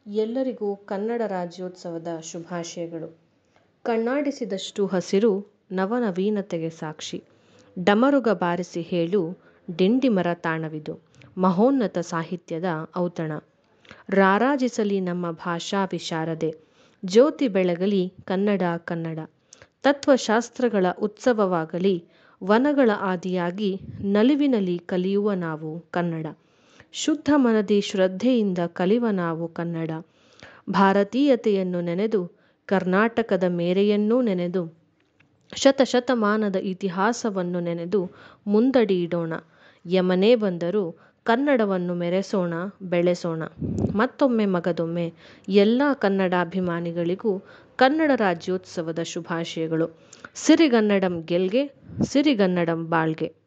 ಎಲ್ಲರಿಗೂ ಕನ್ನಡ ರಾಜ್ಯೋತ್ಸವದ ಶುಭಾಶಯಗಳು. ಕಣ್ಣಾಡಿಸಿದಷ್ಟು ಹಸಿರು ನವನವೀನತೆಗೆ ಸಾಕ್ಷಿ. ಡಮರುಗ ಬಾರಿಸಿ ಹೇಳು ಡಿಂಡಿಮರ ತಾಣವಿದು ಮಹೋನ್ನತ ಸಾಹಿತ್ಯದ ಔತಣ. ರಾರಾಜಿಸಲಿ ನಮ್ಮ ಭಾಷಾ ವಿಶಾರದೆ ಜ್ಯೋತಿ ಬೆಳಗಲಿ ಕನ್ನಡ ಕನ್ನಡ. ತತ್ವಶಾಸ್ತ್ರಗಳ ಉತ್ಸವವಾಗಲಿ ವನಗಳ ಆದಿಯಾಗಿ ನಲಿವಿನಲಿ ಕಲಿಯುವ ನಾವು ಕನ್ನಡ. ಶುದ್ಧ ಮನದಿ ಶ್ರದ್ಧೆಯಿಂದ ಕಲಿವ ನಾವು ಕನ್ನಡ. ಭಾರತೀಯತೆಯನ್ನು ನೆನೆದು ಕರ್ನಾಟಕದ ಮೇರೆಯನ್ನೂ ನೆನೆದು ಶತಶತಮಾನದ ಇತಿಹಾಸವನ್ನು ನೆನೆದು ಮುಂದಡಿಯಿಡೋಣ. ಯಮನೇ ಬಂದರೂ ಕನ್ನಡವನ್ನು ಮೆರೆಸೋಣ ಬೆಳೆಸೋಣ. ಮತ್ತೊಮ್ಮೆ ಮಗದೊಮ್ಮೆ ಎಲ್ಲಾ ಕನ್ನಡಾಭಿಮಾನಿಗಳಿಗೂ ಕನ್ನಡ ರಾಜ್ಯೋತ್ಸವದ ಶುಭಾಶಯಗಳು. ಸಿರಿಗನ್ನಡಂ ಗೆಲ್ಗೆ ಸಿರಿಗನ್ನಡಂ ಬಾಳ್ಗೆ.